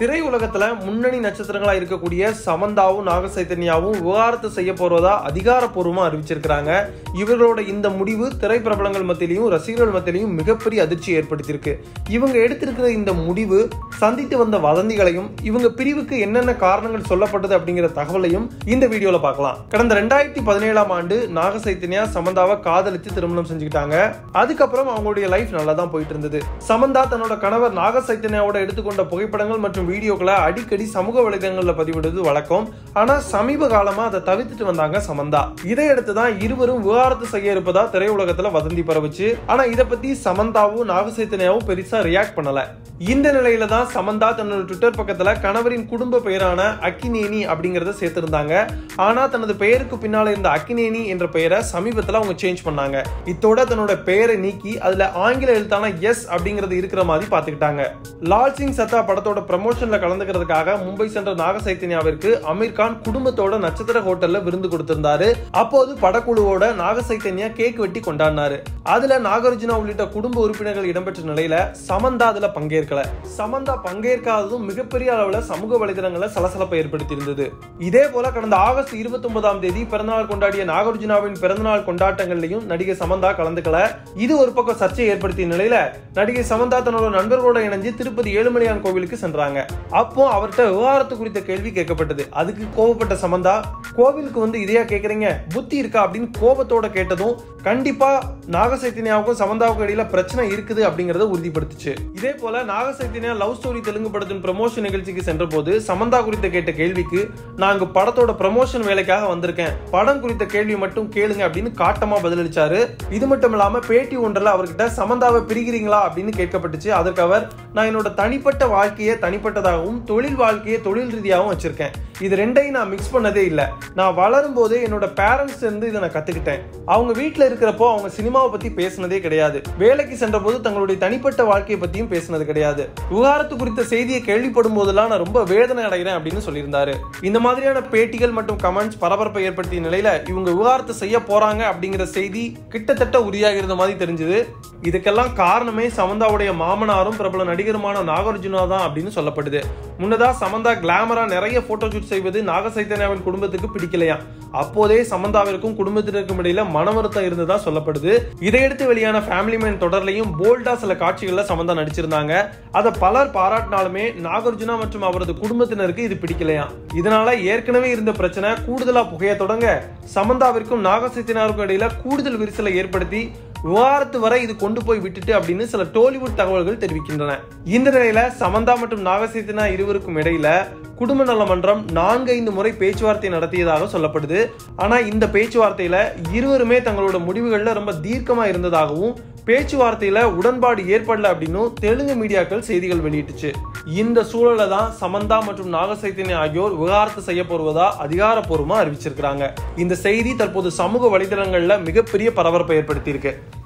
திரையுலகத்துல முன்னணி நட்சத்திரங்களா இருக்கக்கூடிய சமந்தாவும் நாக சைத்தன்யாவும் விவாகரத்து செய்ய போறதா அதிகாரப்பூர்வமா அறிவிச்சிருக்கிறாங்க இவர்களோட இந்த முடிவு திரைப்பிரபலங்கள் மத்தியிலையும் ரசிகர்கள் மத்தியிலையும் மிகப்பெரிய அதிர்ச்சி ஏற்படுத்தியிருக்கு இவங்க எடுத்திருக்கிற இந்த முடிவு சந்தித்து வந்த வதந்திகளையும் இவங்க பிரிவுக்கு என்னென்ன காரணங்கள் சொல்லப்பட்டது அப்படிங்கிற தகவலையும் இந்த வீடியோல பார்க்கலாம் கடந்த ரெண்டாயிரத்தி பதினேழாம் ஆண்டு நாக சைத்தன்யா சமந்தாவை காதலித்து திருமணம் செஞ்சுக்கிட்டாங்க அதுக்கப்புறம் அவங்களுடைய லைஃப் நல்லா தான் போயிட்டு இருந்தது சமந்தா தன்னோட கணவர் நாக சைத்தன்யாவோட எடுத்துக்கொண்ட புகைப்படங்கள் மற்றும் வீடியோக்களை அடிக்கடி சமூக வலைதளங்கள்ல பதிவிடுவது வழக்கம் ஆனா சமீப காலமா அதை தவிர்த்துட்டு வந்தாங்க சமந்தா இதையடுத்து தான் இருவரும் விவாகரத்து செய்ய இருப்பதா திரையுலகத்துல வதந்தி பரவுச்சு ஆனா இதை பத்தி சமந்தாவும் நாக சைத்தன்யாவும் பெருசா ரியாக்ட் பண்ணல இந்த நிலையில தான் சமந்தா தன்னோட ட்விட்டர் பக்கத்துல கணவரின் குடும்ப பெயரான அக்கினேனி அப்படிங்கறத சேர்த்திருந்தாங்க ஆனா தனது பெயருக்கு பின்னால இருந்த அக்கினேனி என்ற பெயரை சமீபத்துல அவங்க சேஞ்ச் பண்ணாங்க இத்தோட தன்னோட பெயரை நீக்கி அதுல ஆங்கில எழுத்தான எஸ் அப்படிங்கறது இருக்கிற மாதிரி பாத்துக்கிட்டாங்க லால் சிங் சத்தா படத்தோட ப்ரமோஷன்ல கலந்துக்கிறதுக்காக மும்பை சென்ற நாக சைத்தன்யாவிற்கு அமீர் கான் குடும்பத்தோட நட்சத்திர ஹோட்டல்ல விருந்து கொடுத்திருந்தாரு அப்போது படக்குழுவோட நாக சைத்தன்யா கேக் வெட்டி கொண்டாடினாரு அதுல நாகார்ஜுனா உள்ளிட்ட குடும்ப உறுப்பினர்கள் இடம்பெற்ற நிலையில சமந்தா அதுல பங்கேற்கல சமந்தா பங்கேற்காததும் மிகப்பெரிய அளவுல சமூக வலைதளங்கள்ல சலசலப்பை ஏற்படுத்தியிருந்தது இதே போல கடந்த ஆகஸ்ட் இருபத்தி ஒன்பதாம் தேதி பிறந்தநாள் கொண்டாடிய நாகார்ஜுனாவின் பிறந்தநாள் கொண்டாட்டங்கள்லையும் நடிகை சமந்தா கலந்துக்கல இது ஒரு பக்கம் சர்ச்சை ஏற்படுத்திய நிலையில நடிகை சமந்தா தன்னோட நண்பர்களோட இணைஞ்சு திருப்பதி ஏழுமலையான் கோவிலுக்கு சென்றாங்க அப்போ அவர்கிட்ட விவகாரத்து குறித்த கேள்வி கேட்கப்பட்டது அதுக்கு கோவப்பட்ட சமந்தா கோவிலுக்கு வந்து இதையா கேக்குறீங்க புத்தி இருக்கா அப்படின்னு கோபத்தோட கேட்டதும் கண்டிப்பா நாகசைத்தன்யாவுக்கும் சமந்தாவுக்கும் இடையில பிரச்சனை இருக்குது அப்படிங்கறத உறுதிப்படுத்துச்சு இதே போல நாகசைத்தன்யா லவ் ஸ்டோரி தெலுங்கு படத்தின் ப்ரமோஷன் நிகழ்ச்சிக்கு சென்ற போது சமந்தா குறித்த கேட்ட கேள்விக்கு நாங்க படத்தோட ப்ரமோஷன் வேலைக்காக வந்திருக்கேன் படம் குறித்த கேள்வி மட்டும் கேளுங்க அப்படின்னு காட்டமா பதிலளிச்சாரு இது மட்டும் இல்லாம பேட்டி ஒன்றில் அவர்கிட்ட சமந்தாவை பிரிக்கிறீங்களா அப்படின்னு கேட்கப்பட்டுச்சு அதற்கு அவர் நான் என்னோட தனிப்பட்ட வாழ்க்கையை தனிப்பட்டதாகவும் தொழில் வாழ்க்கையை தொழில் ரீதியாகவும் வச்சிருக்கேன் இது ரெண்டையும் நான் மிக்ஸ் பண்ணதே இல்லை நான் வளரும் போதே என்னோட பேரண்ட்ஸ் இருந்து இதை நான் கத்துக்கிட்டேன் அவங்க வீட்டில் இருக்கிறப்போ அவங்க சினிமாவை பத்தி பேசினதே கிடையாது வேலைக்கு சென்ற போது தங்களுடைய தனிப்பட்ட வாழ்க்கையை பத்தியும் பேசினது கிடையாது விவகாரத்து குறித்த செய்தியை கேள்விப்படும் போதெல்லாம் நான் ரொம்ப வேதனை அடைகிறேன் அப்படின்னு சொல்லியிருந்தாரு இந்த மாதிரியான பேட்டிகள் மற்றும் கமெண்ட்ஸ் பரபரப்பை ஏற்படுத்திய நிலையில இவங்க விவகாரத்தை செய்ய போறாங்க அப்படிங்கிற செய்தி கிட்டத்தட்ட உறுதியாகிறது மாதிரி தெரிஞ்சது இதுக்கெல்லாம் காரணமே சமந்தாவுடைய மாமனாரும் பிரபல நடிகருமான நாகார்ஜுனா தான் அப்படின்னு சொல்லப்படுது முன்னதா சமந்தா கிளாமரா நிறைய போட்டோ ஷூட் செய்வது நாக சைத்தன்யாவின் குடும்பத்துக்கு பிடிக்கலையா அப்போதே சமந்தாவிற்கும் குடும்பத்தினருக்கும் இடையில மன வருத்தம் இருந்ததா சொல்லப்படுது இதையடுத்து வெளியான ஃபேமிலி மேன் தொடர்லையும் போல்டா சில காட்சிகள்ல சமந்தா நடிச்சிருந்தாங்க அதை பலர் பாராட்டினாலுமே நாகார்ஜுனா மற்றும் அவரது குடும்பத்தினருக்கு இது பிடிக்கலையா இதனால ஏற்கனவே இருந்த பிரச்சனை கூடுதலா புகைய தொடங்க சமந்தாவிற்கும் நாக சைத்தன்யாவிற்கும் இடையில கூடுதல் விரிசலை ஏற்படுத்தி விவாகரத்து வரை இது கொண்டு போய் விட்டுட்டு அப்படின்னு சில டோலிவுட் தகவல்கள் தெரிவிக்கின்றன இந்த நிலையில சமந்தா மற்றும் நாகசைத்தனா இருவருக்கும் இடையில குடும்ப நல மன்றம் நான்கு ஐந்து முறை பேச்சுவார்த்தை நடத்தியதாக சொல்லப்படுது ஆனா இந்த பேச்சுவார்த்தையில இருவருமே தங்களோட முடிவுகள்ல ரொம்ப தீர்க்கமா இருந்ததாகவும் பேச்சுவார்த்தையில உடன்பாடு ஏற்படல அப்படின்னும் தெலுங்கு மீடியாக்கள் செய்திகள் வெளியிட்டுச்சு இந்த சூழல தான் சமந்தா மற்றும் நாகசைத்தன்யா ஆகியோர் விவகாரத்து செய்ய போவதா அதிகாரப்பூர்வமா அறிவிச்சிருக்கிறாங்க இந்த செய்தி தற்போது சமூக வலைதளங்கள்ல மிகப்பெரிய பரபரப்பை ஏற்படுத்தியிருக்கு